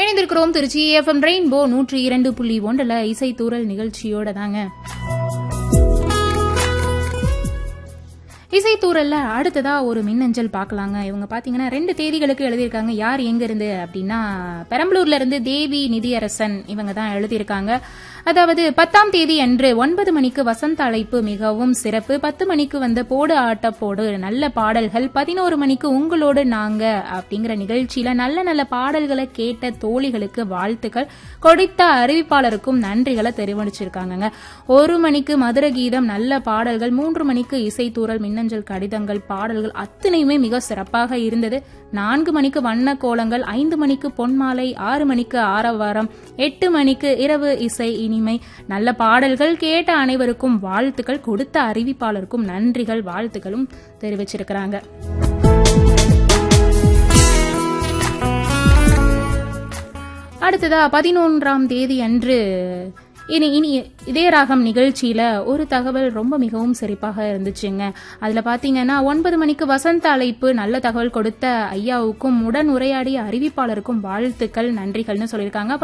இணைந்திருக்கிறோம் Trichy FM rainbow நூற்றி இரண்டு புள்ளி ஒன்றுல இசை தூரல் நிகழ்ச்சியோட தாங்க இசை தூரல்ல அடுத்ததா ஒரு மின்னஞ்சல் பார்க்கலாங்க இவங்க பாத்தீங்கன்னா ரெண்டு தேதிகளுக்கு எழுதியிருக்காங்க யார் எங்க இருந்து அப்படின்னா பெரம்பலூர்ல இருந்து தேவி நிதியரசன் இவங்க தான் எழுதியிருக்காங்க அதாவது பத்தாம் தேதி அன்று ஒன்பது மணிக்கு வசந்த அழைப்பு மிகவும் சிறப்பு பத்து மணிக்கு வந்த போடு ஆட்ட போடு நல்ல பாடல்கள் பதினோரு மணிக்கு உங்களோடு நாங்க அப்படிங்கிற நிகழ்ச்சியில நல்ல நல்ல பாடல்களை கேட்ட தோழிகளுக்கு வாழ்த்துக்கள் கொடுத்த அறிவிப்பாளருக்கும் நன்றிகளை தெரிவிச்சிருக்காங்க ஒரு மணிக்கு மதுர கீதம் நல்ல பாடல்கள் மூன்று மணிக்கு இசைத்தூரல் மின்னஞ்சல் கடிதங்கள் பாடல்கள் அத்தனையுமே மிக சிறப்பாக இருந்தது நான்கு மணிக்கு வண்ண கோலங்கள் ஐந்து மணிக்கு பொன்மாலை ஆறு மணிக்கு ஆரவாரம் எட்டு மணிக்கு இரவு இசை இனிமை நல்ல பாடல்கள் கேட்ட அனைவருக்கும் வாழ்த்துக்கள் கொடுத்த அறிவிப்பாளருக்கும் நன்றிகள் வாழ்த்துக்களும் தெரிவிச்சிருக்கிறாங்க அடுத்ததா பதினொன்றாம் தேதி அன்று இனி இனி இதே ராகம் நிகழ்ச்சியில ஒரு தகவல் ரொம்ப மிகவும் சிறப்பாக இருந்துச்சுங்க அதுல பாத்தீங்கன்னா ஒன்பது மணிக்கு வசந்த அழைப்பு நல்ல தகவல் கொடுத்த ஐயாவுக்கும் உடன் உரையாடிய அறிவிப்பாளருக்கும் வாழ்த்துக்கள் நன்றிகள்னு சொல்லியிருக்காங்க